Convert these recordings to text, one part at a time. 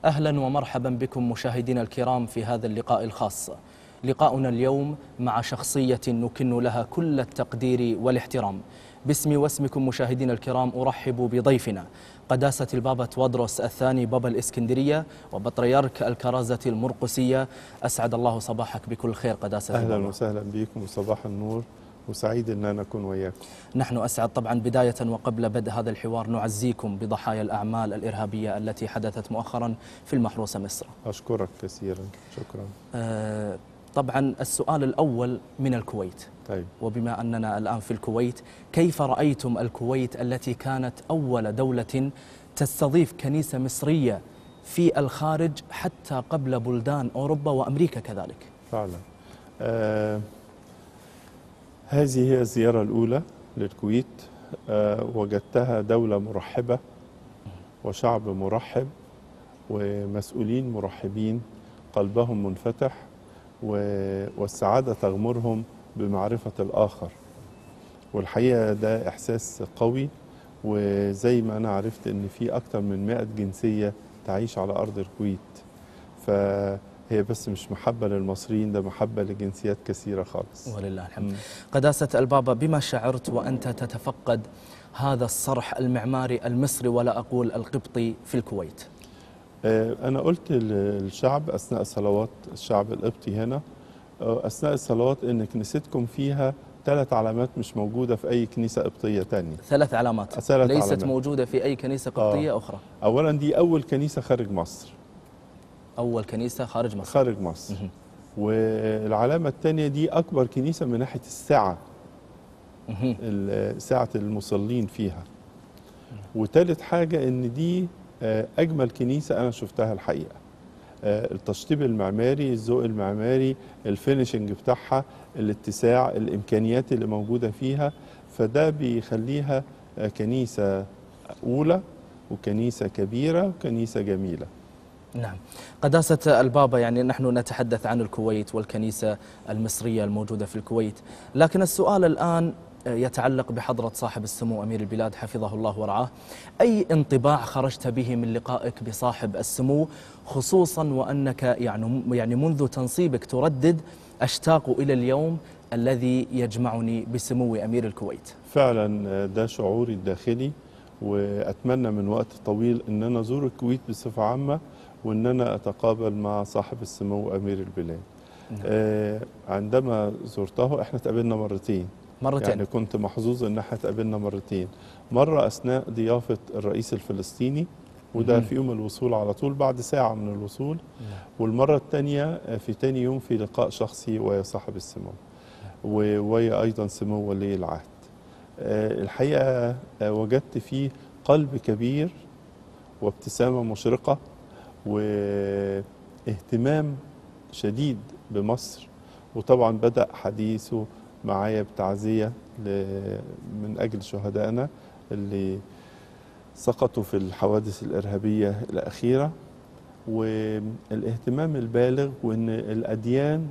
أهلا ومرحبا بكم مشاهدينا الكرام في هذا اللقاء الخاص لقاؤنا اليوم مع شخصية نكن لها كل التقدير والاحترام باسمي واسمكم مشاهدينا الكرام أرحب بضيفنا قداسة البابا توادروس الثاني بابا الإسكندرية وبطريرك الكرازة المرقسية أسعد الله صباحك بكل خير قداسة اهلا البابا وسهلا بكم وصباح النور وسعيد ان انا اكون وياكم نحن أسعد طبعا بداية وقبل بدء هذا الحوار نعزيكم بضحايا الأعمال الإرهابية التي حدثت مؤخرا في المحروسة مصر اشكرك كثيرا شكرا آه، طبعا السؤال الأول من الكويت طيب وبما أننا الآن في الكويت كيف رأيتم الكويت التي كانت أول دولة تستضيف كنيسة مصرية في الخارج حتى قبل بلدان أوروبا وأمريكا كذلك فعلا آه هذه هي الزياره الاولى للكويت آه وجدتها دوله مرحبه وشعب مرحب ومسؤولين مرحبين قلبهم منفتح و- والسعاده تغمرهم بمعرفه الاخر والحقيقه ده احساس قوي وزي ما انا عرفت ان في اكتر من 100 جنسيه تعيش على ارض الكويت فهي بس مش محبه للمصريين ده محبه لجنسيات كثيره خالص ولله الحمد مم. قداسة البابا بما شعرت وأنت تتفقد هذا الصرح المعماري المصري ولا أقول القبطي في الكويت آه، أنا قلت للشعب أثناء الصلوات الشعب القبطي هنا آه، أثناء الصلوات إن كنيستكم فيها ثلاث علامات مش موجودة في أي كنيسة قبطية تانية ثلاث علامات ثلاث ليست علامات. موجودة في أي كنيسة قبطية أخرى أولا دي أول كنيسة خارج مصر أول كنيسة خارج مصر خارج مصر مهم. والعلامة الثانية دي أكبر كنيسة من ناحية السعة مهم. ال- سعة المصلين فيها وتالت حاجة إن دي آه، أجمل كنيسة أنا شفتها الحقيقة آه، التشطيب المعماري الذوق المعماري الفينيشنج بتاعها الاتساع الإمكانيات اللي موجودة فيها فده بيخليها آه، كنيسة أولى وكنيسة كبيرة وكنيسة جميلة نعم قداسة البابا يعني نحن نتحدث عن الكويت والكنيسة المصرية الموجودة في الكويت لكن السؤال الآن يتعلق بحضرة صاحب السمو أمير البلاد حفظه الله ورعاه أي انطباع خرجت به من لقائك بصاحب السمو خصوصا وأنك يعني يعني منذ تنصيبك تردد أشتاق إلى اليوم الذي يجمعني بسمو أمير الكويت فعلا آه، ده شعوري الداخلي واتمنى من وقت طويل ان انا ازور الكويت بصفه عامه وان انا اتقابل مع صاحب السمو امير البلاد نعم. آه عندما زرته احنا اتقابلنا مرتين مرتين يعني كنت محظوظ ان احنا اتقابلنا مرتين مره اثناء ضيافه الرئيس الفلسطيني وده مهم. في يوم الوصول على طول بعد ساعه من الوصول نعم. والمره الثانيه في تاني يوم في لقاء شخصي ويا صاحب السمو وويا ايضا سمو ولي العهد آه، الحقيقه آه، وجدت فيه قلب كبير وابتسامه مشرقه واهتمام شديد بمصر وطبعا بدا حديثه معايا بتعزيه ل- من اجل شهدائنا اللي سقطوا في الحوادث الارهابيه الاخيره والاهتمام البالغ وان الاديان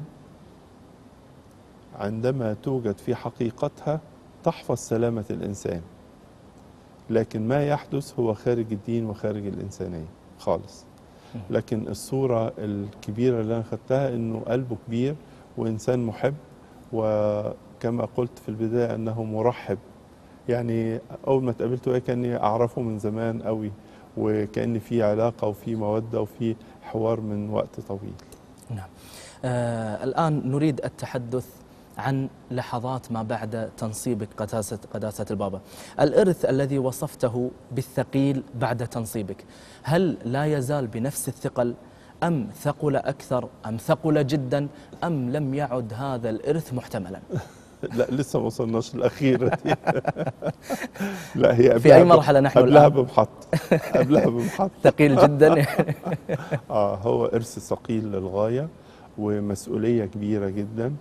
عندما توجد في حقيقتها تحفظ سلامه الانسان لكن ما يحدث هو خارج الدين وخارج الانسانيه خالص لكن الصوره الكبيره اللي انا خدتها انه قلبه كبير وانسان محب وكما قلت في البدايه انه مرحب يعني اول ما اتقابلته إيه كاني اعرفه من زمان قوي وكان في علاقه وفي موده وفي حوار من وقت طويل نعم آه الآن نريد التحدث عن لحظات ما بعد تنصيبك قداسة, قداسة البابا الإرث الذي وصفته بالثقيل بعد تنصيبك هل لا يزال بنفس الثقل أم ثقل أكثر أم ثقل جدا أم لم يعد هذا الإرث محتملا لا لسه ما وصلناش الاخيره دي لا هي في أي قبلها ب- مرحلة نحن قبلها الآن بمحط قبلها بمحط ثقيل جدا اه هو ارث ثقيل للغايه ومسؤوليه كبيره جدا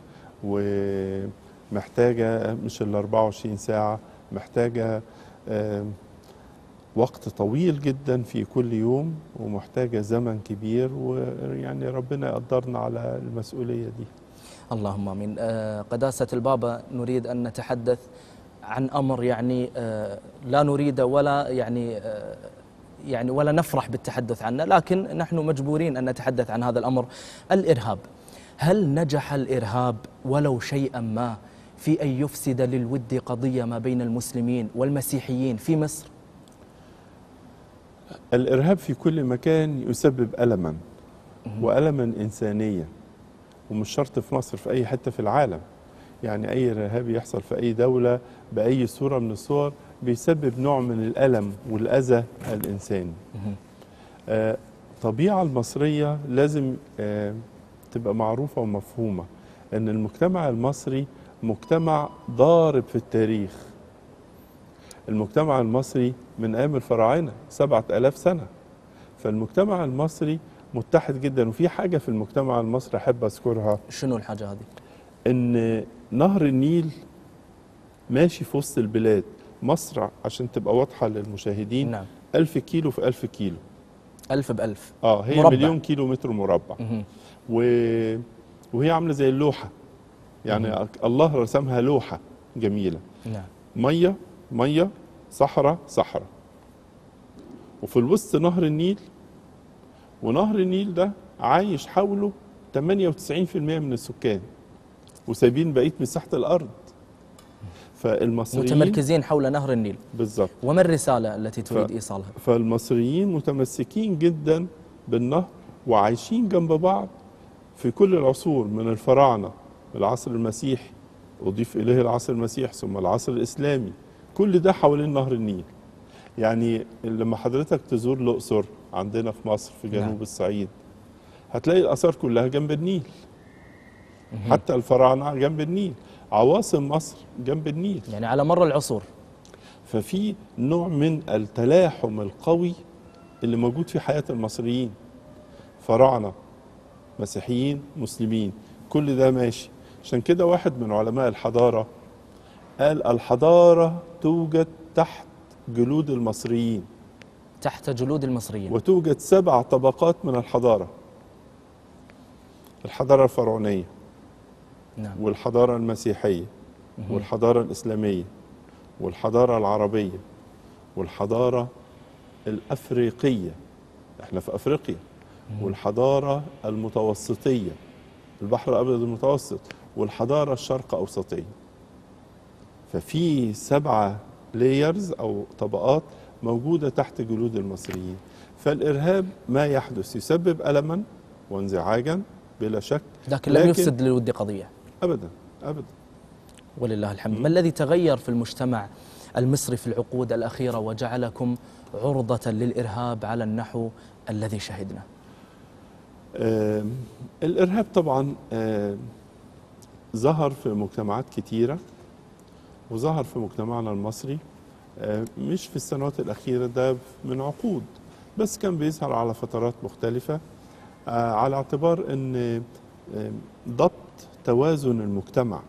ومحتاجه مش ال 24 ساعه محتاجه آم، وقت طويل جدا في كل يوم ومحتاجه زمن كبير ويعني ربنا يقدرنا على المسؤوليه دي اللهم امين آه، قداسه البابا نريد ان نتحدث عن امر يعني آه، لا نريد ولا يعني آه، يعني ولا نفرح بالتحدث عنه لكن نحن مجبورين أن نتحدث عن هذا الأمر الإرهاب هل نجح الإرهاب ولو شيئا ما في أن يفسد للود قضية ما بين المسلمين والمسيحيين في مصر الإرهاب في كل مكان يسبب ألما وألما إنسانيا ومش شرط في مصر في أي حتة في العالم يعني أي إرهاب يحصل في أي دولة بأي صورة من الصور بيسبب نوع من الألم والأذى الإنساني آه الطبيعة المصرية لازم آه تبقى معروفة ومفهومة أن المجتمع المصري مجتمع ضارب في التاريخ المجتمع المصري من أيام الفراعنة سبعة ألاف سنة فالمجتمع المصري متحد جدا وفي حاجة في المجتمع المصري أحب أذكرها شنو الحاجة هذه؟ ان نهر النيل ماشي في وسط البلاد مصر عشان تبقى واضحة للمشاهدين نعم ألف كيلو في ألف كيلو ألف بألف اه هي مربع. مليون كيلو متر مربع مهم. و... وهي عاملة زي اللوحة يعني الله رسمها لوحة جميلة نعم مية مية صحراء صحراء وفي الوسط نهر النيل ونهر النيل ده عايش حوله 98% من السكان وسايبين بقية مساحة الأرض فالمصريين متمركزين حول نهر النيل بالظبط وما الرسالة التي تريد ف- إيصالها؟ فالمصريين متمسكين جدا بالنهر وعايشين جنب بعض في كل العصور من الفراعنة العصر المسيحي أضيف إليه العصر المسيحي ثم العصر الإسلامي كل ده حوالين نهر النيل يعني لما حضرتك تزور الأقصر عندنا في مصر في جنوب نعم. الصعيد هتلاقي الآثار كلها جنب النيل حتى الفراعنة جنب النيل عواصم مصر جنب النيل يعني على مر العصور ففي نوع من التلاحم القوي اللي موجود في حياة المصريين فراعنة مسيحيين مسلمين كل ده ماشي عشان كده واحد من علماء الحضارة قال الحضارة توجد تحت جلود المصريين تحت جلود المصريين وتوجد سبع طبقات من الحضارة الحضارة الفرعونية نعم والحضارة المسيحية والحضارة الإسلامية والحضارة العربية والحضارة الأفريقية احنا في أفريقيا والحضارة المتوسطية البحر الأبيض المتوسط والحضارة الشرق أوسطية ففي سبعة لايرز أو طبقات موجودة تحت جلود المصريين فالإرهاب ما يحدث يسبب ألما وانزعاجا بلا شك لكن لم يفسد للود قضية أبدا أبدا ولله الحمد ما الذي تغير في المجتمع المصري في العقود الأخيرة وجعلكم عرضة للإرهاب على النحو الذي شهدنا آم، الإرهاب طبعا آم، ظهر في مجتمعات كتيرة وظهر في مجتمعنا المصري آم، مش في السنوات الأخيرة ده من عقود بس كان بيظهر على فترات مختلفة آه، على اعتبار أن آم، ضبط توازن المجتمع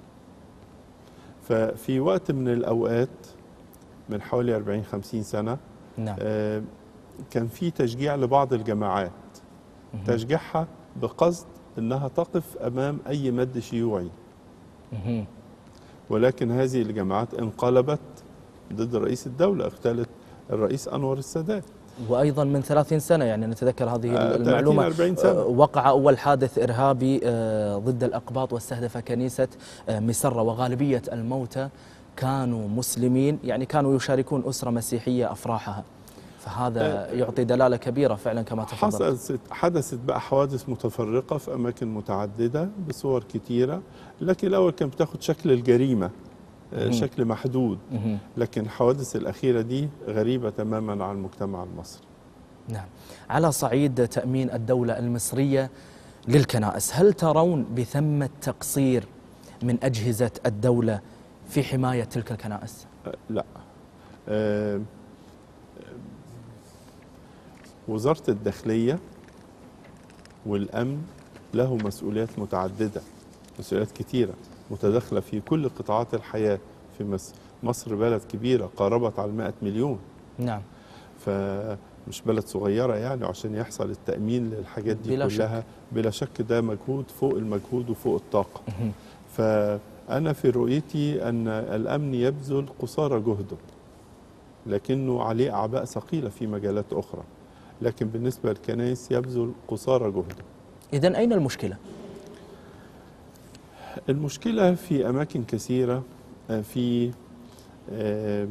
ففي وقت من الأوقات من حوالي 40 50 سنة نعم آه، كان في تشجيع لبعض الجماعات تشجيعها بقصد انها تقف امام اي مد شيوعي مهم. ولكن هذه الجماعات انقلبت ضد رئيس الدولة اغتالت الرئيس أنور السادات وأيضا من 30 سنة يعني نتذكر هذه آه، 30 المعلومة 40 سنة. آه، وقع أول حادث إرهابي آه، ضد الأقباط واستهدف كنيسة آه، مسرة وغالبية الموتى كانوا مسلمين يعني كانوا يشاركون أسرة مسيحية أفراحها فهذا يعطي دلالة كبيرة فعلا كما تفضلت حصلت حدثت بقى حوادث متفرقة في أماكن متعددة بصور كتيرة لكن الأول كانت بتاخد شكل الجريمة آه، مهم. شكل محدود مهم. لكن الحوادث الأخيرة دي غريبة تماما عن المجتمع المصري نعم على صعيد تأمين الدولة المصرية للكنائس هل ترون بثمة تقصير من أجهزة الدولة في حماية تلك الكنائس؟ آه، لا آه، آه، وزارة الداخلية والأمن له مسؤوليات متعددة مسؤوليات كتيرة متداخلة في كل قطاعات الحياة في مصر مصر بلد كبيرة قاربت على 100 مليون نعم فمش بلد صغيرة يعني عشان يحصل التأمين للحاجات دي بلا كلها بلا شك ده مجهود فوق المجهود وفوق الطاقة مهم. فأنا في رؤيتي أن الأمن يبذل قصارى جهده لكنه عليه أعباء ثقيلة في مجالات أخرى لكن بالنسبة للكنائس يبذل قصارى جهده إذا أين المشكلة؟ المشكلة في أماكن كثيرة آه، في آه،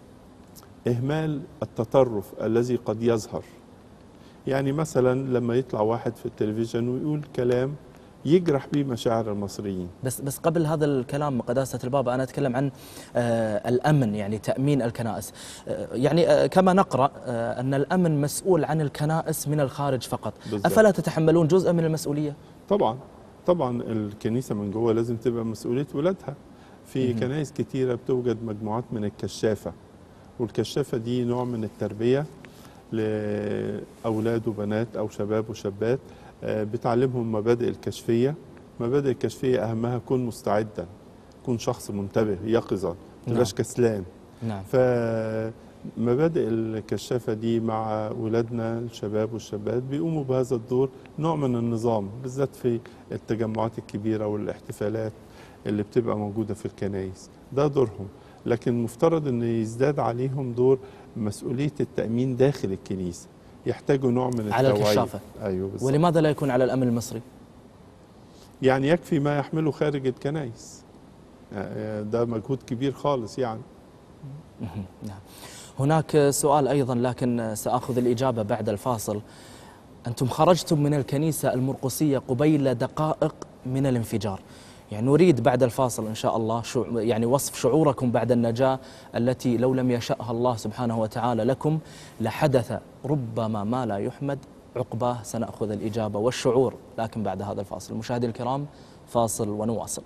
إهمال التطرف الذي قد يظهر يعني مثلا لما يطلع واحد في التلفزيون ويقول كلام يجرح به مشاعر المصريين بس بس قبل هذا الكلام قداسة البابا أنا أتكلم عن آه الأمن يعني تأمين الكنائس آه يعني آه كما نقرأ آه أن الأمن مسؤول عن الكنائس من الخارج فقط بالظبط. أفلا تتحملون جزء من المسؤولية؟ طبعا طبعا الكنيسة من جوه لازم تبقى مسؤولية ولادها في مهم. كنائس كتيرة بتوجد مجموعات من الكشافة والكشافة دي نوع من التربية لأولاد وبنات أو شباب وشابات آه، بتعلمهم مبادئ الكشفية مبادئ الكشفية أهمها كن مستعدا كن شخص منتبه يقظا تبقاش كسلان نعم فمبادئ الكشافة دي مع ولادنا الشباب والشابات بيقوموا بهذا الدور نوع من النظام بالذات في التجمعات الكبيرة والاحتفالات اللي بتبقى موجودة في الكنائس ده دورهم لكن مفترض ان يزداد عليهم دور مسؤولية التأمين داخل الكنيسة يحتاجوا نوع من على التوعية الكشافة. ايوه بالظبط ولماذا لا يكون على الأمن المصري؟ يعني يكفي ما يحمله خارج الكنائس آه، ده مجهود كبير خالص يعني مهم. نعم هناك سؤال أيضا لكن سأخذ الإجابة بعد الفاصل أنتم خرجتم من الكنيسة المرقسية قبيل دقائق من الانفجار يعني نريد بعد الفاصل إن شاء الله شو يعني وصف شعوركم بعد النجاة التي لو لم يشأها الله سبحانه وتعالى لكم لحدث ربما ما لا يحمد عقباه سنأخذ الإجابة والشعور لكن بعد هذا الفاصل مشاهدي الكرام فاصل ونواصل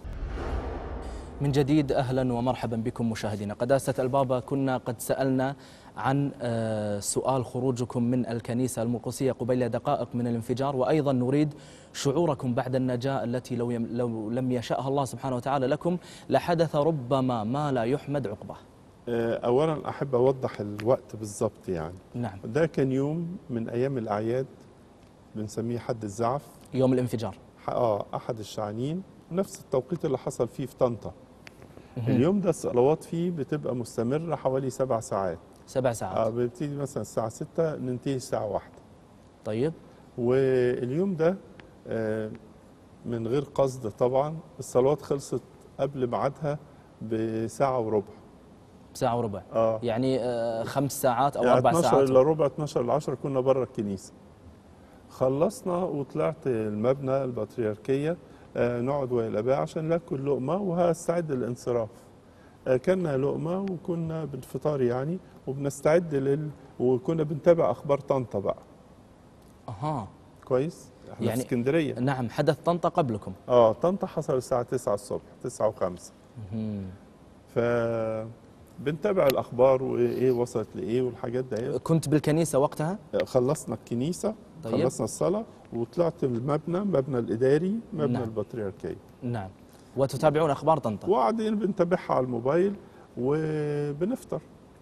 من جديد اهلا ومرحبا بكم مشاهدينا قداسه البابا كنا قد سالنا عن آه، سؤال خروجكم من الكنيسه المرقسيه قبيل دقائق من الانفجار وايضا نريد شعوركم بعد النجاه التي لو, يم لو لم يشاها الله سبحانه وتعالى لكم لحدث ربما ما لا يحمد عقباه. آه، اولا احب اوضح الوقت بالظبط يعني نعم ده كان يوم من ايام الاعياد بنسميه حد الزعف يوم الانفجار. ح- اه احد الشعانين نفس التوقيت اللي حصل فيه في طنطا مهم. اليوم ده الصلوات فيه بتبقى مستمرة حوالي سبع ساعات سبع اه ساعات. بنبتدي مثلا الساعة ستة ننتهي الساعة واحدة طيب واليوم ده آه، من غير قصد طبعا الصلوات خلصت قبل ميعادها بساعة وربع ساعه وربع. اه يعني آه، خمس ساعات او يعني اربع 12 ساعات. الا ربع 12 الا 10 كنا بره الكنيسه خلصنا وطلعت المبنى البطريركيه آه، نقعد ويا الاباء عشان ناكل لقمه وهستعد للانصراف آه، كنا لقمه وكنا بالفطار يعني وبنستعد لل وكنا بنتابع اخبار طنطا بقى اها كويس احنا يعني- في اسكندريه نعم حدث طنطا قبلكم. اه طنطا حصل الساعه 9 الصبح 9 و5 مهم. ف بنتابع الاخبار وايه وصلت لايه والحاجات دي كنت بالكنيسه وقتها؟ خلصنا الكنيسة طيب. طيب. خلصنا الصلاة وطلعت المبنى مبنى الإداري مبنى نعم. نعم. البطريركية نعم وتتابعون اخبار طنطا وقاعدين بنتابعها على الموبايل وبنفطر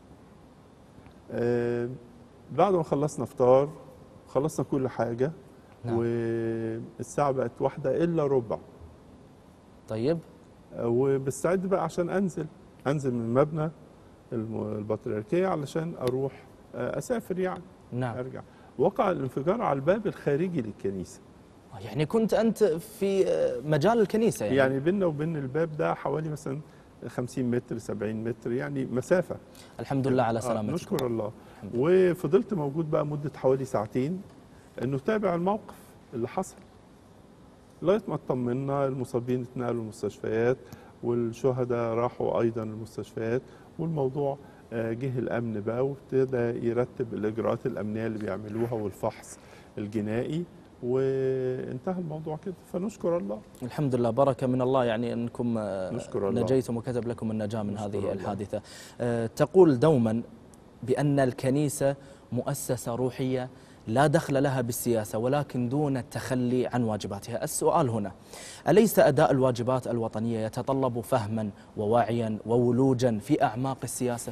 آه بعد ما خلصنا فطار خلصنا كل حاجة نعم. نعم. والساعة بقت واحدة إلا ربع طيب آه، وبستعد بقى عشان أنزل أنزل من مبنى الم- البطريركية علشان أروح آه، أسافر يعني نعم أرجع وقع الانفجار على الباب الخارجي للكنيسة يعني كنت انت في آه، مجال الكنيسه يعني, يعني بيننا وبين الباب ده حوالي مثلا 50 متر 70 متر يعني مسافة الحمد لله على آه، سلامتك نشكر الله الحمد لله. وفضلت موجود بقى مدة حوالي ساعتين انه تابع الموقف اللي حصل لغاية ما اطمنا المصابين اتنقلوا المستشفيات والشهداء راحوا ايضا المستشفيات والموضوع آه، جه الامن بقى وابتدى يرتب الاجراءات الامنيه اللي بيعملوها والفحص الجنائي وانتهى الموضوع كده فنشكر الله الحمد لله بركه من الله يعني انكم آه، نشكر الله. نجيتم وكتب لكم النجاه من نشكر هذه الله. الحادثه آه، تقول دوما بان الكنيسه مؤسسه روحيه لا دخل لها بالسياسه ولكن دون التخلي عن واجباتها السؤال هنا اليس اداء الواجبات الوطنيه يتطلب فهما ووعيا وولوجا في اعماق السياسه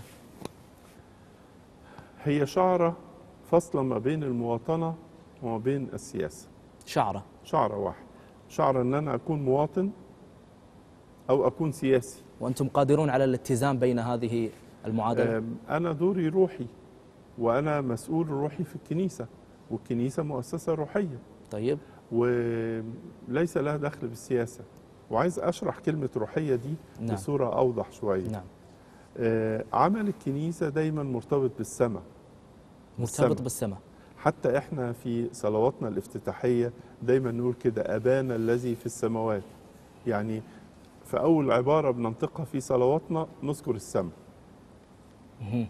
هي شعره فاصله ما بين المواطنه وما بين السياسه شعره شعره واحد شعره ان انا اكون مواطن او اكون سياسي وانتم قادرون على الاتزان بين هذه المعادلة آم، أنا دوري روحي وأنا مسؤول روحي في الكنيسة والكنيسة مؤسسة روحية طيب وليس لها دخل بالسياسة وعايز أشرح كلمة روحية دي نعم بصورة أوضح شوية نعم آه، عمل الكنيسة دايما مرتبط بالسماء مرتبط السماء. بالسماء حتى احنا في صلواتنا الافتتاحية دايما نقول كده أبانا الذي في السماوات يعني في أول عبارة بننطقها في صلواتنا نذكر السماء مهم.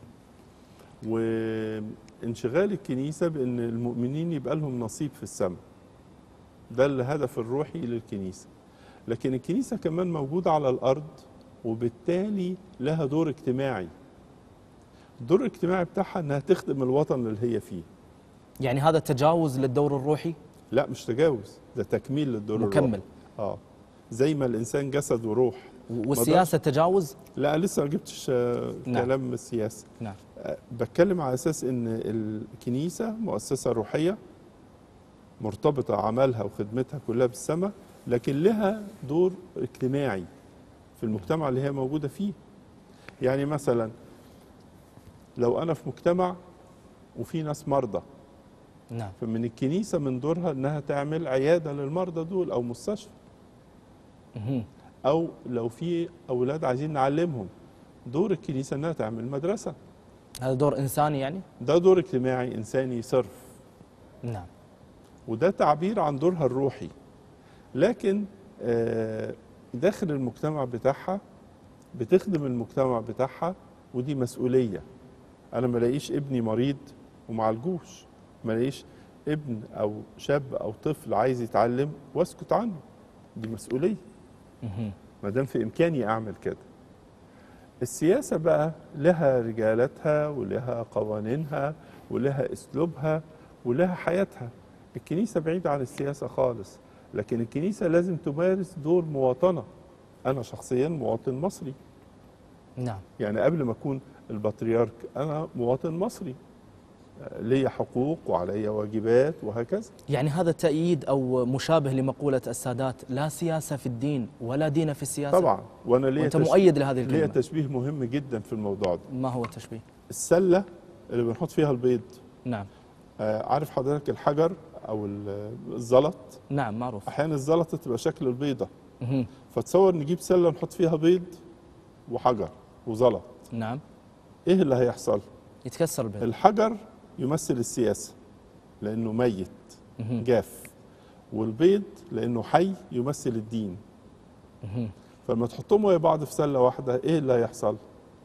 وانشغال الكنيسة بأن المؤمنين يبقى لهم نصيب في السماء ده الهدف الروحي للكنيسة لكن الكنيسة كمان موجودة على الأرض وبالتالي لها دور اجتماعي الدور الاجتماعي بتاعها انها تخدم الوطن اللي هي فيه يعني هذا تجاوز للدور الروحي لا مش تجاوز ده تكميل للدور الروحي. مكمل اه زي ما الانسان جسد وروح والسياسة تجاوز لا لسه ما جبتش آه، نعم. كلام من السياسه نعم آه، بتكلم على اساس ان الكنيسه مؤسسه روحيه مرتبطه عملها وخدمتها كلها بالسماء لكن لها دور اجتماعي في المجتمع اللي هي موجوده فيه يعني مثلا لو انا في مجتمع وفي ناس مرضى نعم فمن الكنيسه من دورها انها تعمل عياده للمرضى دول او مستشفى مهم. او لو في اولاد عايزين نعلمهم دور الكنيسه انها تعمل مدرسه هذا دور إنساني يعني ده دور اجتماعي انساني صرف نعم وده تعبير عن دورها الروحي لكن آه، داخل المجتمع بتاعها بتخدم المجتمع بتاعها ودي مسؤوليه انا ما الاقيش ابني مريض ومعالجوش ما الاقيش ابن او شاب او طفل عايز يتعلم واسكت عنه دي مسؤوليه مهم. ما دام في امكاني اعمل كده السياسه بقى لها رجالتها ولها قوانينها ولها اسلوبها ولها حياتها الكنيسه بعيده عن السياسه خالص لكن الكنيسه لازم تمارس دور مواطنه انا شخصيا مواطن مصري نعم يعني قبل ما اكون البطريرك انا مواطن مصري آه، ليا حقوق وعليا واجبات وهكذا يعني هذا تأييد أو مشابه لمقولة السادات لا سياسة في الدين ولا دين في السياسة طبعا وانا ليا وأنت تش- مؤيد لهذه ليا الكلمة تشبيه مهم جدا في الموضوع ده ما هو التشبيه السله اللي بنحط فيها البيض نعم آه، عارف حضرتك الحجر او ال- الزلط نعم معروف احيانا الزلطه تبقى شكل البيضه مهم. فتصور نجيب سله نحط فيها بيض وحجر وزلط نعم ايه اللي هيحصل يتكسر البيض الحجر يمثل السياسه لانه ميت مهم. جاف والبيض لانه حي يمثل الدين مهم. فلما تحطهم ويا بعض في سله واحده ايه اللي هيحصل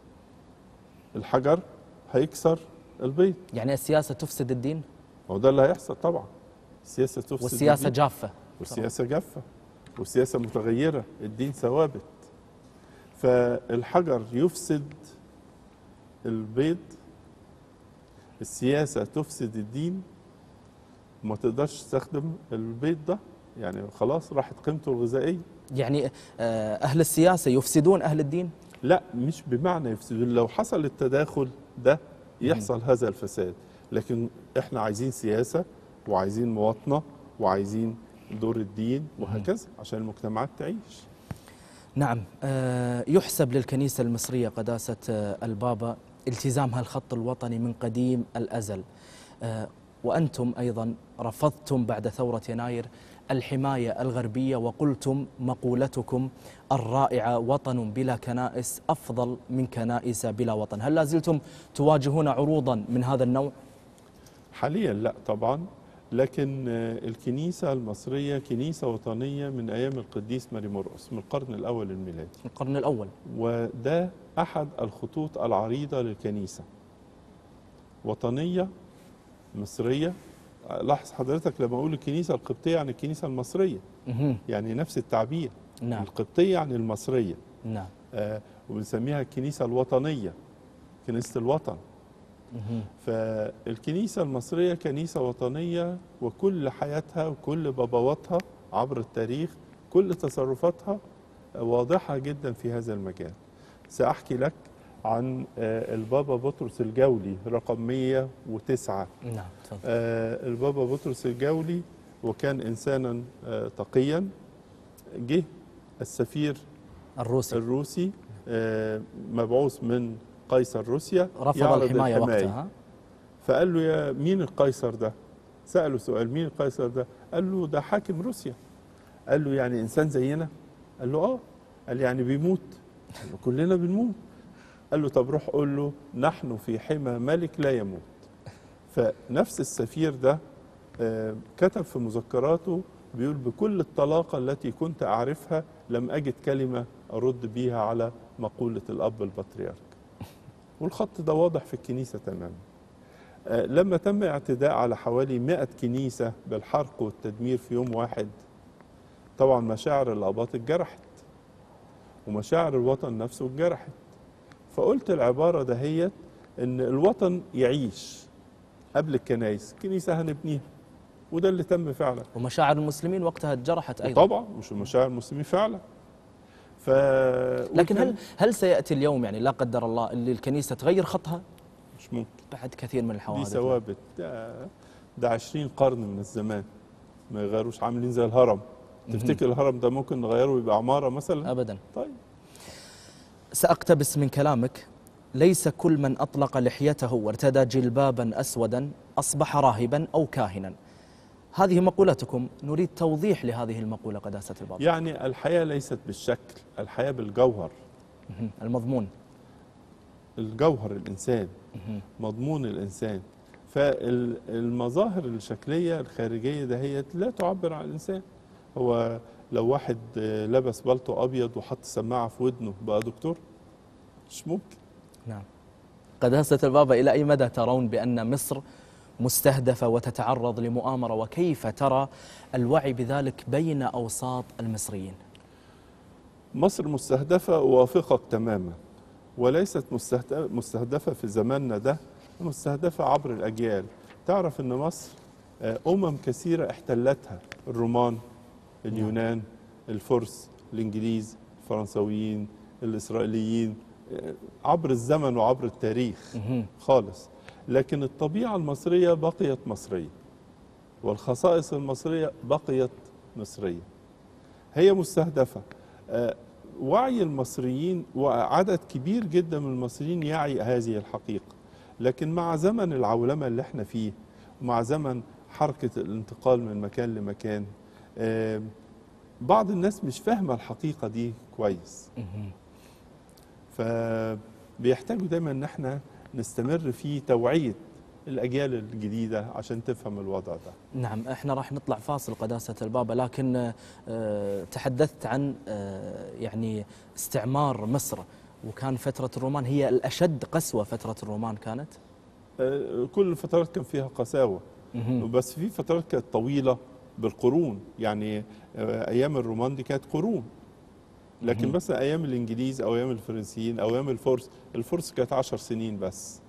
الحجر هيكسر البيض يعني السياسة تفسد الدين هو ده اللي هيحصل طبعا السياسه تفسد والسياسة الدين. جافة والسياسة جافة والسياسة متغيرة الدين ثوابت فالحجر يفسد البيض السياسة تفسد الدين ما تقدرش تستخدم البيض ده يعني خلاص راحت قيمته الغذائية يعني آه، أهل السياسة يفسدون أهل الدين لا مش بمعنى يفسدون لو حصل التداخل ده يحصل هذا الفساد لكن احنا عايزين سياسة وعايزين مواطنة وعايزين دور الدين وهكذا عشان المجتمعات تعيش نعم آه، يحسب للكنيسة المصرية قداسة آه، البابا التزامها الخط الوطني من قديم الأزل آه، وأنتم أيضا رفضتم بعد ثورة يناير الحماية الغربية وقلتم مقولتكم الرائعة وطن بلا كنائس أفضل من كنائس بلا وطن هل لازلتم تواجهون عروضا من هذا النوع؟ حاليا لا طبعا لكن آه، الكنيسة المصرية كنيسة وطنية من أيام القديس ماري مرقس من القرن الأول الميلادي القرن الأول وده أحد الخطوط العريضة للكنيسة وطنية مصرية لاحظ حضرتك لما أقول الكنيسة القبطية عن الكنيسة المصرية مهم. يعني نفس التعبير نعم القبطية عن المصرية نعم آه وبنسميها الكنيسة الوطنية كنيسة الوطن مهم. فالكنيسة المصرية كنيسة وطنية وكل حياتها وكل بابواتها عبر التاريخ كل تصرفاتها واضحة جدا في هذا المجال سأحكي لك عن آه، البابا بطرس الجولي رقم 109 نعم تفضل آه، البابا بطرس الجولي وكان إنسانا آه، تقيا جه السفير الروسي الروسي آه، مبعوث من قيصر روسيا رفض يعرض الحماية وقتها فقال له يا مين القيصر ده سأله سؤال مين القيصر ده قال له ده حاكم روسيا قال له يعني إنسان زينا قال له آه قال يعني بيموت قال له كلنا بنموت قال له طب روح قول له نحن في حمى ملك لا يموت فنفس السفير ده آه، كتب في مذكراته بيقول بكل الطلاقة التي كنت أعرفها لم أجد كلمة أرد بيها على مقولة الأب البطريرك والخط ده واضح في الكنيسة تماما آه، لما تم اعتداء على حوالي 100 كنيسة بالحرق والتدمير في يوم واحد طبعا مشاعر الأباط اتجرحت ومشاعر الوطن نفسه اتجرحت فقلت العبارة دهيت إن الوطن يعيش قبل الكنايس كنيسة هنبنيها وده اللي تم فعلا ومشاعر المسلمين وقتها اتجرحت أيضا طبعا مش مشاعر المسلمين فعلا ف لكن هل وكان- هل سيأتي اليوم يعني لا قدر الله اللي الكنيسة تغير خطها مش ممكن بعد كثير من دي الحوادث ثوابت ده, ده 20 قرن من الزمان ما يغيروش عاملين زي الهرم تفتكر الهرم ده ممكن نغيره ويبقى عمارة مثلا أبدا طيب سأقتبس من كلامك ليس كل من أطلق لحيته وارتدى جلبابا أسودا أصبح راهبا أو كاهنا هذه مقولتكم نريد توضيح لهذه المقولة قداسة البابا يعني الحياة ليست بالشكل الحياة بالجوهر مهم. المضمون الجوهر الإنسان مضمون الإنسان فالمظاهر الشكلية الخارجية دهيت لا تعبر عن الإنسان هو لو واحد آه، لبس بلطو أبيض وحط سماعة في ودنه بقى دكتور مش ممكن نعم قداسة البابا إلى أي مدى ترون بأن مصر مستهدفة وتتعرض لمؤامرة وكيف ترى الوعي بذلك بين أوساط المصريين مصر مستهدفة أوافقك تماما وليست مستهد- مستهدفة في زماننا ده مستهدفة عبر الأجيال تعرف أن مصر آه، أمم كثيرة احتلتها الرومان اليونان الفرس الإنجليز الفرنسويين الإسرائيليين آه، عبر الزمن وعبر التاريخ مهم. خالص لكن الطبيعة المصرية بقيت مصرية والخصائص المصرية بقيت مصرية هي مستهدفة آه، وعي المصريين وعدد كبير جدا من المصريين يعي هذه الحقيقة لكن مع زمن العولمة اللي احنا فيه ومع زمن حركة الانتقال من مكان لمكان آه، بعض الناس مش فاهمة الحقيقة دي كويس مهم. فبيحتاجوا دايما ان احنا نستمر في توعية الأجيال الجديدة عشان تفهم الوضع ده نعم احنا راح نطلع فاصل قداسة البابا لكن آه، تحدثت عن آه، يعني استعمار مصر وكان فترة الرومان هي الأشد قسوة فترة الرومان كانت آه، كل الفترات كان فيها قساوة مهم. بس في فترات كانت طويلة بالقرون يعني آه، أيام الرومان دي كانت قرون لكن مهم. مثلا أيام الإنجليز أو أيام الفرنسيين أو أيام الفرس الفرس كانت عشر سنين بس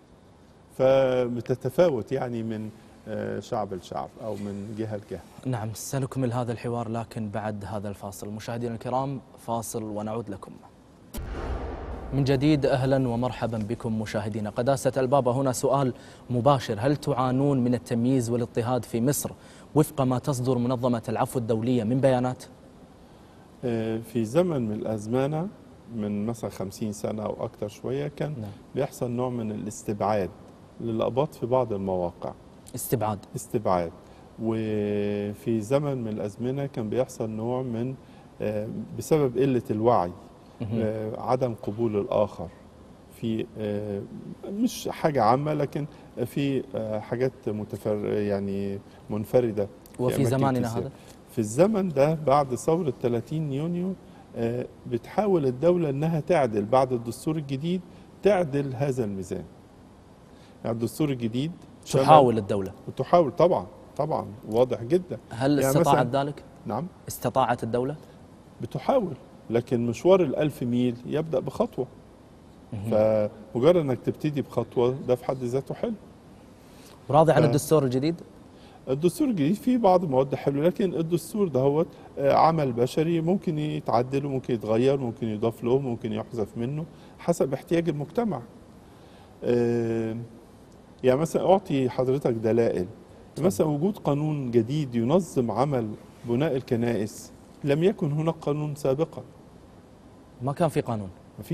فبتتفاوت يعني من آه، شعب لشعب أو من جهة لجهة نعم سنكمل هذا الحوار لكن بعد هذا الفاصل مشاهدينا الكرام فاصل ونعود لكم من جديد اهلا ومرحبا بكم مشاهدينا قداسه البابا هنا سؤال مباشر هل تعانون من التمييز والاضطهاد في مصر وفق ما تصدر منظمه العفو الدوليه من بيانات آه، في زمن من الأزمنة من مثلا خمسين سنة أو أكتر شوية كان نعم. بيحصل نوع من الاستبعاد للأباط في بعض المواقع استبعاد استبعاد وفي زمن من الأزمنة كان بيحصل نوع من آه، بسبب قلة الوعي مهم. آه، عدم قبول الآخر في آه، مش حاجة عامة لكن في آه، حاجات متفر يعني منفردة في وفي أماكن زماننا كثيرة. هذا في الزمن ده بعد ثورة 30 يونيو آه، بتحاول الدولة انها تعدل بعد الدستور الجديد تعدل هذا الميزان يعني الدستور الجديد شمل- تحاول الدوله وتحاول طبعا طبعا واضح جدا هل يعني استطاعت مثلاً- ذلك نعم استطاعت الدوله بتحاول لكن مشوار الألف ميل يبدأ بخطوة فمجرد انك تبتدي بخطوة ده في حد ذاته حلو راضي عن ف- الدستور الجديد الدستور الجديد فيه بعض المواد حلوه لكن الدستور ده هو عمل بشري ممكن يتعدل وممكن يتغير ممكن يضاف له ممكن يحذف منه حسب احتياج المجتمع آه، يعني مثلا اعطي حضرتك دلائل مثلا وجود قانون جديد ينظم عمل بناء الكنائس لم يكن هناك قانون سابقا ما كان في قانون مفيش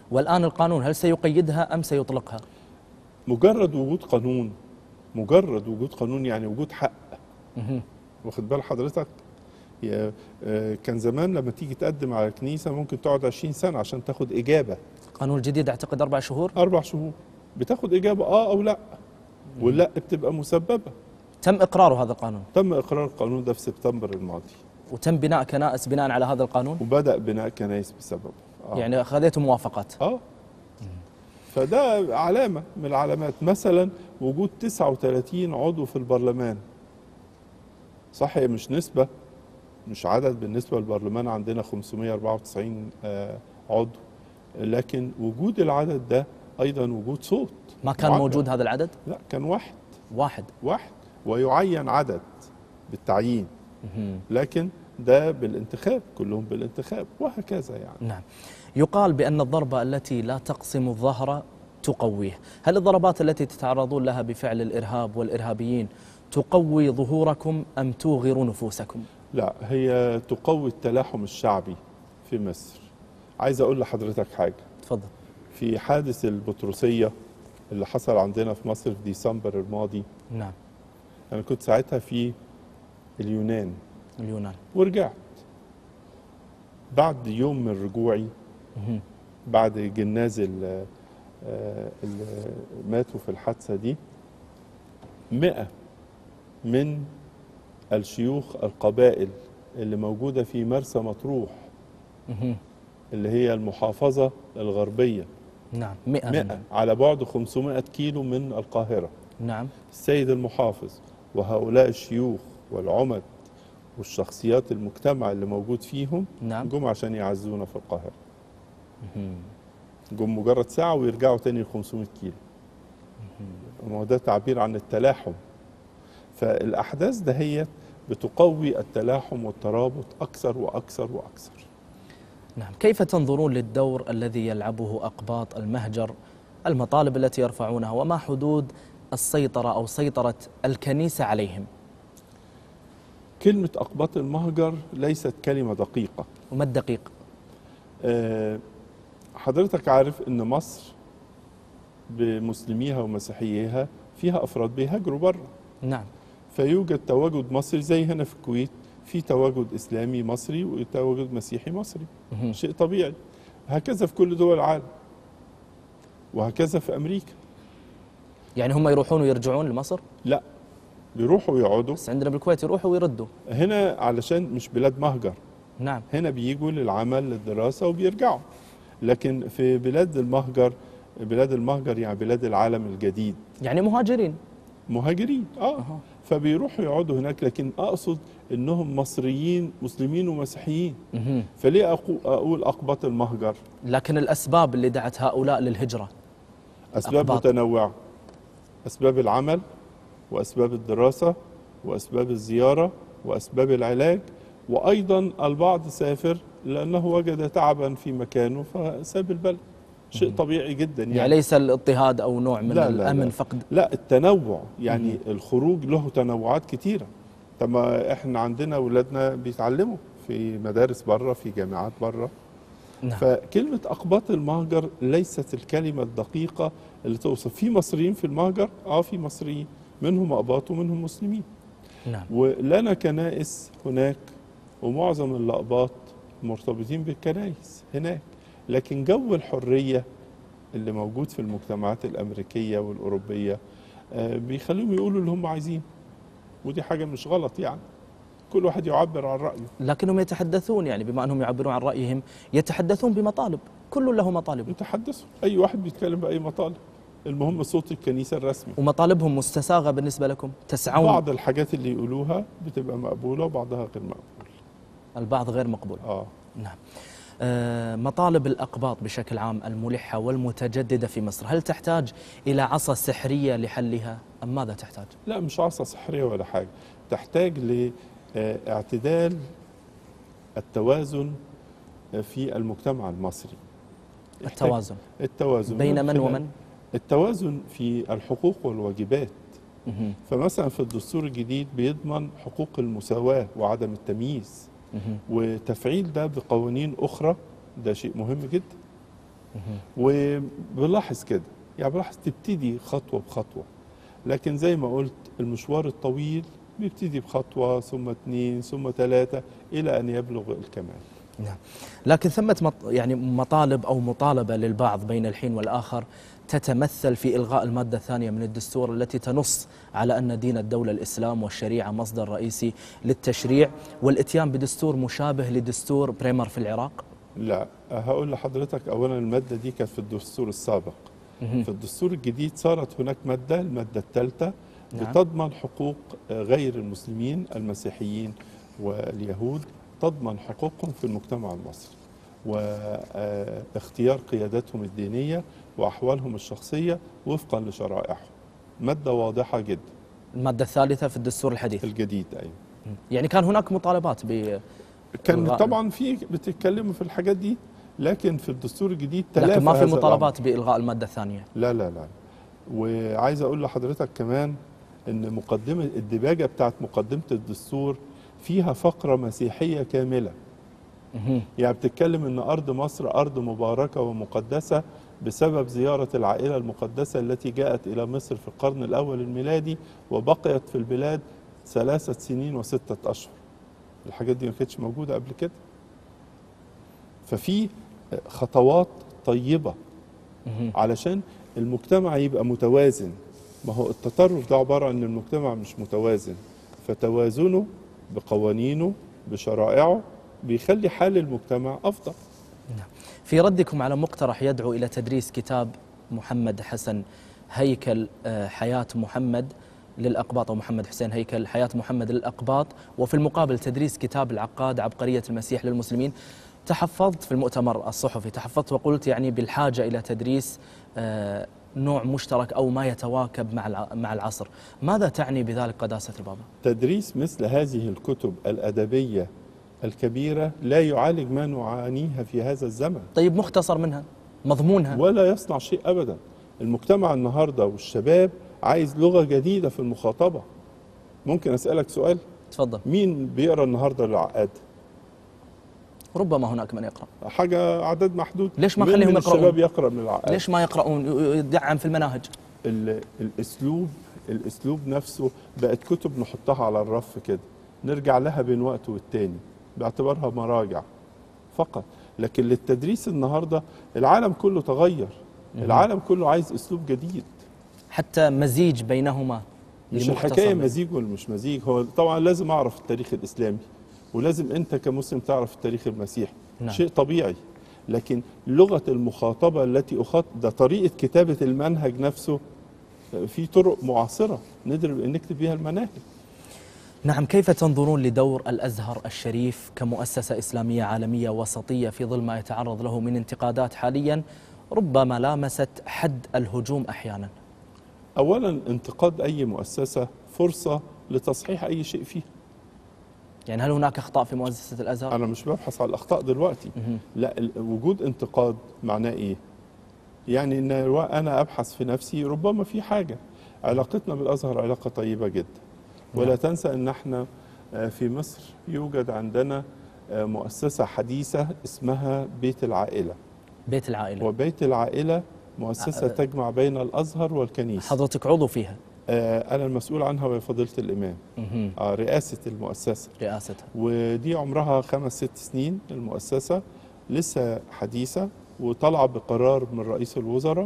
والآن القانون هل سيقيدها أم سيطلقها مجرد وجود قانون مجرد وجود قانون يعني وجود حق مهم. واخد بال حضرتك يا- آه، كان زمان لما تيجي تقدم على كنيسه ممكن تقعد 20 سنه عشان تاخد اجابه قانون الجديد أعتقد أربع شهور اربع شهور بتاخد اجابه اه او لا واللا بتبقى مسببه تم إقرار هذا القانون تم اقرار القانون ده في سبتمبر الماضي وتم بناء كنائس بناء على هذا القانون وبدا بناء كنايس بسببه آه. يعني أخذتوا موافقات اه فده علامه من العلامات مثلا وجود 39 عضو في البرلمان صح هي مش نسبه مش عدد بالنسبه للبرلمان عندنا 594 آه، عضو لكن وجود العدد ده ايضا وجود صوت ما كان معدل. موجود هذا العدد لا كان واحد واحد واحد ويعين عدد بالتعيين مهم. لكن ده بالانتخاب كلهم بالانتخاب وهكذا يعني نعم يقال بأن الضربة التي لا تقسم الظهر تقويه هل الضربات التي تتعرضون لها بفعل الإرهاب والإرهابيين تقوي ظهوركم أم توغر نفوسكم لا هي تقوي التلاحم الشعبي في مصر عايز اقول لحضرتك حاجه تفضل في حادث البطرسيه اللي حصل عندنا في مصر في ديسمبر الماضي نعم انا كنت ساعتها في اليونان اليونان ورجعت بعد يوم من رجوعي مهم. بعد جناز ال- آه، اللي ماتوا في الحادثة دي مئة من الشيوخ القبائل اللي موجودة في مرسى مطروح مهم. اللي هي المحافظة الغربية نعم مئة مئة منهم. على بعد 500 كيلو من القاهرة نعم السيد المحافظ وهؤلاء الشيوخ والعمد والشخصيات المجتمع اللي موجود فيهم نعم جم عشان يعزونا في القاهرة مهم. جم مجرد ساعة ويرجعوا تاني ل 500 كيلو ما هو ده تعبير عن التلاحم فالأحداث دهيت بتقوي التلاحم والترابط أكثر وأكثر وأكثر نعم كيف تنظرون للدور الذي يلعبه أقباط المهجر المطالب التي يرفعونها وما حدود السيطرة أو سيطرة الكنيسة عليهم كلمة أقباط المهجر ليست كلمة دقيقة وما الدقيق آه، حضرتك عارف ان مصر بمسلميها ومسيحييها فيها افراد بيهاجروا بره نعم فيوجد تواجد مصري زي هنا في الكويت في تواجد اسلامي مصري وتواجد مسيحي مصري مهم. شيء طبيعي هكذا في كل دول العالم وهكذا في امريكا يعني هم يروحون ويرجعون لمصر لا بيروحوا يقعدوا بس عندنا بالكويت يروحوا ويردوا هنا علشان مش بلاد مهجر نعم هنا بيجوا للعمل للدراسة وبيرجعوا لكن في بلاد المهجر بلاد المهجر يعني بلاد العالم الجديد يعني مهاجرين مهاجرين اه أها. فبيروحوا يقعدوا هناك لكن اقصد انهم مصريين مسلمين ومسيحيين مهم. فليه أقو- اقول اقباط المهجر لكن الأسباب اللي دعت هؤلاء للهجرة اسباب أقباط. متنوعه اسباب العمل واسباب الدراسه واسباب الزياره واسباب العلاج وايضا البعض سافر لانه وجد تعبا في مكانه فساب البلد شيء طبيعي جدا يعني, يعني ليس الاضطهاد أو نوع من لا، لا، الأمن لا. فقد لا التنوع يعني الخروج له تنوعات كتيرة طب ما احنا عندنا اولادنا بيتعلموا في مدارس بره في جامعات بره نعم فكلمة أقباط المهجر ليست الكلمة الدقيقة اللي توصف في مصريين في المهجر اه في مصريين منهم أقباط ومنهم مسلمين نعم ولنا كنائس هناك ومعظم الأقباط مرتبطين بالكنائس هناك لكن جو الحرية اللي موجود في المجتمعات الأمريكية والأوروبية آه، بيخليهم يقولوا اللي هم عايزين ودي حاجة مش غلط يعني كل واحد يعبر عن رأيه لكنهم يتحدثون يعني بما أنهم يعبرون عن رأيهم يتحدثون بمطالب كل له مطالب يتحدثوا أي واحد بيتكلم بأي مطالب المهم صوت الكنيسة الرسمي ومطالبهم مستساغة بالنسبة لكم تسعون بعض الحاجات اللي يقولوها بتبقى مقبولة وبعضها غير مقبول البعض غير مقبول اه نعم آه، مطالب الأقباط بشكل عام الملحة والمتجددة في مصر هل تحتاج إلى عصا سحرية لحلها أم ماذا تحتاج؟ لا مش عصا سحرية ولا حاجة تحتاج لاعتدال التوازن في المجتمع المصري يحتاج التوازن التوازن بين من خلال- ومن؟ التوازن في الحقوق والواجبات مهم. فمثلا في الدستور الجديد بيضمن حقوق المساواة وعدم التمييز مهم. وتفعيل ده بقوانين أخرى ده شيء مهم جدا وبلاحظ كده يعني بلاحظ تبتدي خطوة بخطوة لكن زي ما قلت المشوار الطويل بيبتدي بخطوة ثم اثنين ثم ثلاثة إلى أن يبلغ الكمال نعم لكن ثمة مط- يعني مطالب أو مطالبة للبعض بين الحين والآخر تتمثل في إلغاء المادة الثانية من الدستور التي تنص على أن دين الدولة الإسلام والشريعة مصدر رئيسي للتشريع والإتيان بدستور مشابه لدستور بريمر في العراق لا هقول لحضرتك أولا المادة دي كانت في الدستور السابق في الدستور الجديد صارت هناك مادة المادة الثالثة نعم. بتضمن حقوق غير المسلمين المسيحيين واليهود تضمن حقوقهم في المجتمع المصري واختيار قياداتهم الدينية وأحوالهم الشخصية وفقا لشرائعهم مادة واضحة جدا المادة الثالثة في الدستور الحديث الجديد أيوة يعني كان هناك مطالبات ب كان إلغاء. طبعا في بتتكلموا في الحاجات دي لكن في الدستور الجديد تلافى لكن ما في هذا الأمر. مطالبات بإلغاء المادة الثانية لا لا لا وعايز اقول لحضرتك كمان ان مقدمه الدباجه بتاعت مقدمه الدستور فيها فقره مسيحيه كامله مهم. يعني بتتكلم ان ارض مصر ارض مباركه ومقدسه بسبب زياره العائله المقدسه التي جاءت الى مصر في القرن الاول الميلادي وبقيت في البلاد ثلاثه سنين وسته اشهر الحاجات دي ما كانتش موجوده قبل كده ففي خطوات طيبه مهم. علشان المجتمع يبقى متوازن ما هو التطرف ده عبارة عن ان المجتمع مش متوازن فتوازنه بقوانينه بشرائعه بيخلي حال المجتمع أفضل في ردكم على مقترح يدعو إلى تدريس كتاب محمد حسن هيكل آه، حياة محمد للأقباط أو محمد حسين هيكل حياة محمد للأقباط وفي المقابل تدريس كتاب العقاد عبقرية المسيح للمسلمين تحفظت في المؤتمر الصحفي تحفظت وقلت يعني بالحاجة إلى تدريس آه، نوع مشترك أو ما يتواكب مع الع- مع العصر ماذا تعني بذلك قداسة البابا؟ تدريس مثل هذه الكتب الأدبية الكبيرة لا يعالج ما نعانيه في هذا الزمن طيب مختصر منها مضمونها ولا يصنع شيء أبدا المجتمع النهاردة والشباب عايز لغة جديدة في المخاطبة ممكن أسألك سؤال تفضل مين بيقرأ النهاردة العقاد ربما هناك من يقرأ حاجة عدد محدود ليش ما مين خليهم من يقرؤون؟ الشباب يقرأ من العقاد ليش ما يقرؤون يدعم في المناهج ال- الاسلوب الاسلوب نفسه بقت كتب نحطها على الرف كده نرجع لها بين وقت والتاني باعتبارها مراجع فقط لكن للتدريس النهارده العالم كله تغير العالم كله عايز اسلوب جديد حتى مزيج بينهما مش لمختصر الحكايه بس. مزيج ولا مش مزيج هو طبعا لازم اعرف التاريخ الاسلامي ولازم انت كمسلم تعرف التاريخ المسيحي نعم. شيء طبيعي لكن لغه المخاطبه التي اخاطب ده طريقه كتابه المنهج نفسه في طرق معاصره نقدر نكتب بيها المناهج نعم كيف تنظرون لدور الازهر الشريف كمؤسسه اسلاميه عالميه وسطيه في ظل ما يتعرض له من انتقادات حاليا ربما لامست حد الهجوم احيانا اولا انتقاد اي مؤسسه فرصه لتصحيح اي شيء فيها يعني هل هناك اخطاء في مؤسسه الازهر؟ انا مش ببحث على الاخطاء دلوقتي مهم. لا ال- وجود انتقاد معناه ايه يعني ان الوا- انا ابحث في نفسي ربما في حاجه علاقتنا بالازهر علاقه طيبه جدا ولا نعم. تنسى ان احنا آه، في مصر يوجد عندنا آه، مؤسسه حديثه اسمها بيت العائله بيت العائله وبيت العائله مؤسسه آه. تجمع بين الازهر والكنيسه حضرتك عضو فيها آه، انا المسؤول عنها وهي فضيله الامام مهم. آه، رئاسه المؤسسه رئاستها ودي عمرها خمس ست سنين المؤسسة لسه حديثة وطالعة بقرار من رئيس الوزراء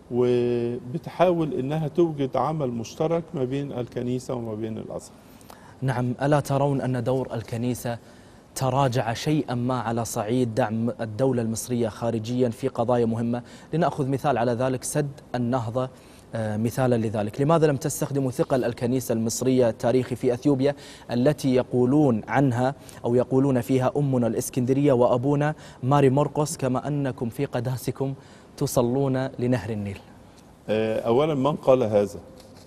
وبتحاول انها توجد عمل مشترك ما بين الكنيسة وما بين الازهر نعم الا ترون ان دور الكنيسه تراجع شيئا ما على صعيد دعم الدوله المصريه خارجيا في قضايا مهمه لناخذ مثال على ذلك سد النهضه آه، مثالا لذلك لماذا لم تستخدموا ثقل الكنيسة المصرية التاريخي في أثيوبيا التي يقولون عنها أو يقولون فيها أمنا الإسكندرية وأبونا ماري مرقس كما أنكم في قداسكم تصلون لنهر النيل آه، اولا من قال هذا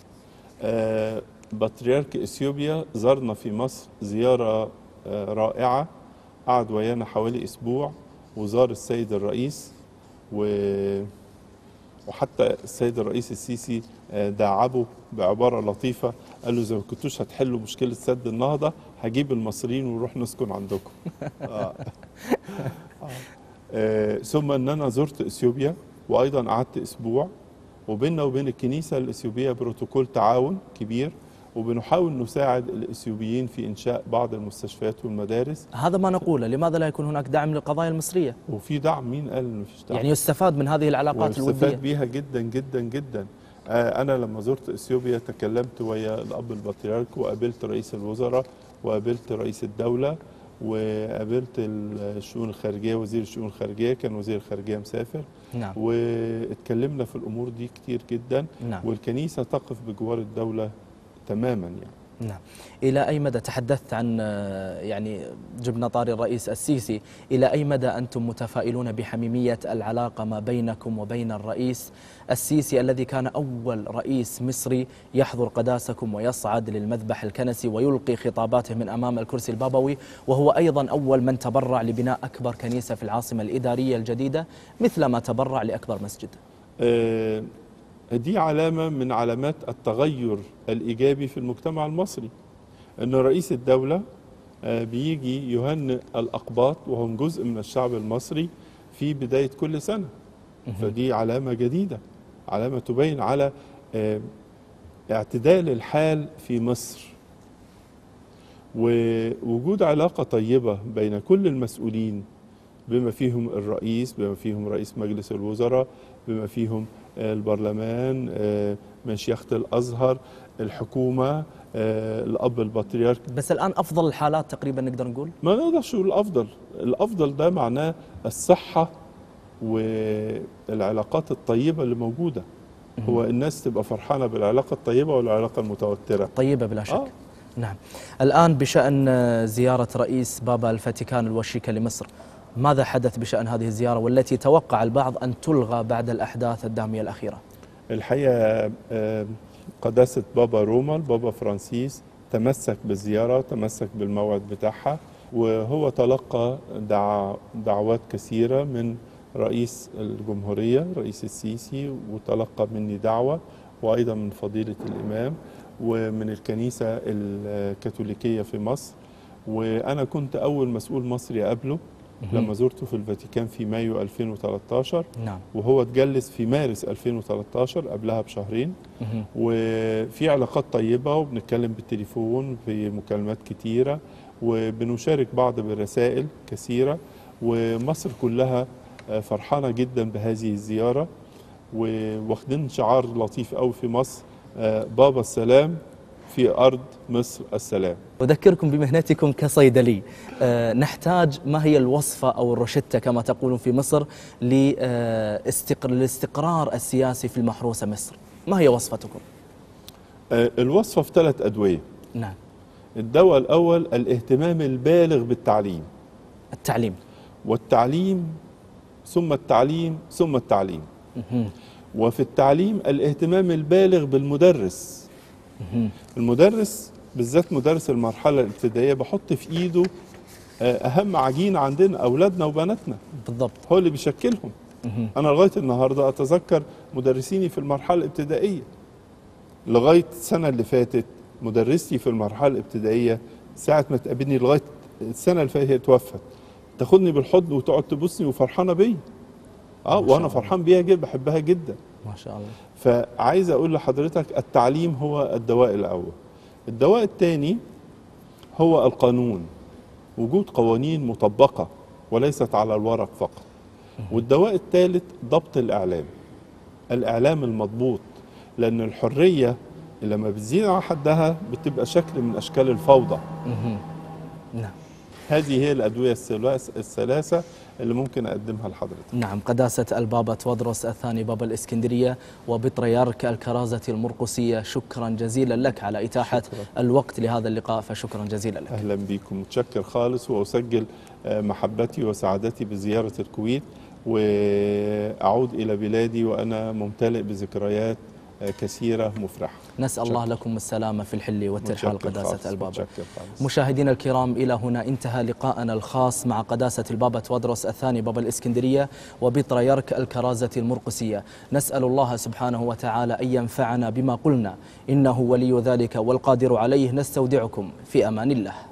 آه، بطريرك اثيوبيا زارنا في مصر زيارة آه، رائعة قعد ويانا حوالي اسبوع وزار السيد الرئيس و وحتى السيد الرئيس السيسي آه، داعبه بعبارة لطيفة قال له إذا ما كنتوش هتحلوا مشكلة سد النهضة هجيب المصريين ونروح نسكن عندكم آه. آه. آه، ثم ان انا زرت اثيوبيا وايضا قعدت اسبوع وبيننا وبين الكنيسه الاثيوبيه بروتوكول تعاون كبير وبنحاول نساعد الاثيوبيين في انشاء بعض المستشفيات والمدارس هذا ما نقوله لماذا لا يكون هناك دعم للقضايا المصرية وفي دعم مين قال انه مفيش دعم يعني يستفاد من هذه العلاقات الودية واستفاد بيها جدا جدا جدا آه، انا لما زرت اثيوبيا تكلمت ويا الاب البطريرك وقابلت رئيس الوزراء وقابلت رئيس الدوله وقابلت الشؤون الخارجيه وزير الشؤون الخارجيه كان وزير الخارجيه مسافر نعم واتكلمنا في الامور دي كتير جدا نعم والكنيسه تقف بجوار الدوله تماما يعني نعم إلى أي مدى تحدثت عن آه، يعني جبنا طاري الرئيس السيسي إلى أي مدى أنتم متفائلون بحميمية العلاقة ما بينكم وبين الرئيس السيسي الذي كان أول رئيس مصري يحضر قداسكم ويصعد للمذبح الكنسي ويلقي خطاباته من أمام الكرسي البابوي وهو أيضا أول من تبرع لبناء أكبر كنيسة في العاصمة الإدارية الجديدة مثلما تبرع لأكبر مسجد آه، دي علامة من علامات التغير الإيجابي في المجتمع المصري أن رئيس الدولة آه، بيجي يهنئ الأقباط وهم جزء من الشعب المصري في بداية كل سنة فدي علامة جديدة علامة تبين على آه، اعتدال الحال في مصر ووجود علاقة طيبة بين كل المسؤولين بما فيهم الرئيس بما فيهم رئيس مجلس الوزراء بما فيهم آه، البرلمان آه، مشيخة الأزهر الحكومة آه، الأب البطريرك بس الآن أفضل الحالات تقريبا نقدر نقول ما نقدرش نقول الافضل الافضل ده معناه الصحه والعلاقات الطيبه اللي موجوده هو الناس تبقى فرحانه بالعلاقه الطيبه والعلاقه المتوتره طيبة بلا شك آه. نعم الآن بشأن آه، زيارة رئيس بابا الفاتيكان الوشيكة لمصر ماذا حدث بشأن هذه الزيارة والتي توقع البعض أن تلغى بعد الأحداث الدامية الأخيرة الحقيقه آه، قداسه بابا روما البابا فرانسيس تمسك بالزياره تمسك بالموعد بتاعها وهو تلقى دع... دعوات كثيره من رئيس الجمهوريه رئيس السيسي وتلقى مني دعوه وايضا من فضيله الامام ومن الكنيسه الكاثوليكيه في مصر وانا كنت اول مسؤول مصري اقابله لما زرته في الفاتيكان في مايو 2013 نعم وهو اتجلس في مارس 2013 قبلها بشهرين مهم. وفي علاقات طيبة وبنتكلم بالتليفون في مكالمات كتيرة وبنشارك بعض بالرسائل كثيرة ومصر كلها آه، فرحانة جدا بهذه الزيارة وواخدين شعار لطيف قوي في مصر آه، بابا السلام في أرض مصر السلام أذكركم بمهنتكم كصيدلي آه، نحتاج ما هي الوصفة أو الروشتة كما تقولون في مصر لاستقر- للاستقرار السياسي في المحروسة مصر ما هي وصفتكم؟ آه، الوصفة في ثلاث أدوية نعم الدواء الأول الاهتمام البالغ بالتعليم التعليم والتعليم ثم التعليم ثم التعليم مهم. وفي التعليم الاهتمام البالغ بالمدرس مهم. المدرس بالذات مدرس المرحلة الابتدائية بحط في ايده آه، اهم عجين عندنا اولادنا وبناتنا بالضبط هو اللي بيشكلهم مهم. انا لغاية النهاردة اتذكر مدرسيني في المرحلة الابتدائية لغاية السنة اللي فاتت مدرستي في المرحلة الابتدائية ساعة ما تقابلني لغاية السنة اللي فاتت هي توفت تاخدني بالحضن وتقعد تبوسني وفرحانة بيا اه ما شاء وانا الله. فرحان بيها جدا بحبها جدا ما شاء الله فعايز اقول لحضرتك التعليم هو الدواء الاول الدواء الثاني هو القانون وجود قوانين مطبقه وليست على الورق فقط والدواء الثالث ضبط الاعلام الاعلام المضبوط لان الحريه لما بتزيد عن حدها بتبقى شكل من اشكال الفوضى مهم. نعم هذه هي الادويه الثلاث- الثلاثه اللي ممكن اقدمها لحضرتك نعم قداسة البابا تودروس الثاني بابا الإسكندرية وبطريرك الكرازة المرقسية شكرا جزيلا لك على إتاحة شكراً. الوقت لهذا اللقاء فشكرا جزيلا لك اهلا بكم متشكر خالص واسجل آه، محبتي وسعادتي بزياره الكويت واعود الى بلادي وانا ممتلئ بذكريات آه، كثيره مفرحه نسأل شكراً. الله لكم السلامة في الحل والترحال متشكر قداسة خالص، البابا متشكر خالص. مشاهدينا الكرام إلى هنا انتهى لقاءنا الخاص مع قداسة البابا تودروس الثاني بابا الإسكندرية وبطريرك الكرازة المرقسية نسأل الله سبحانه وتعالى أن ينفعنا بما قلنا إنه ولي ذلك والقادر عليه نستودعكم في أمان الله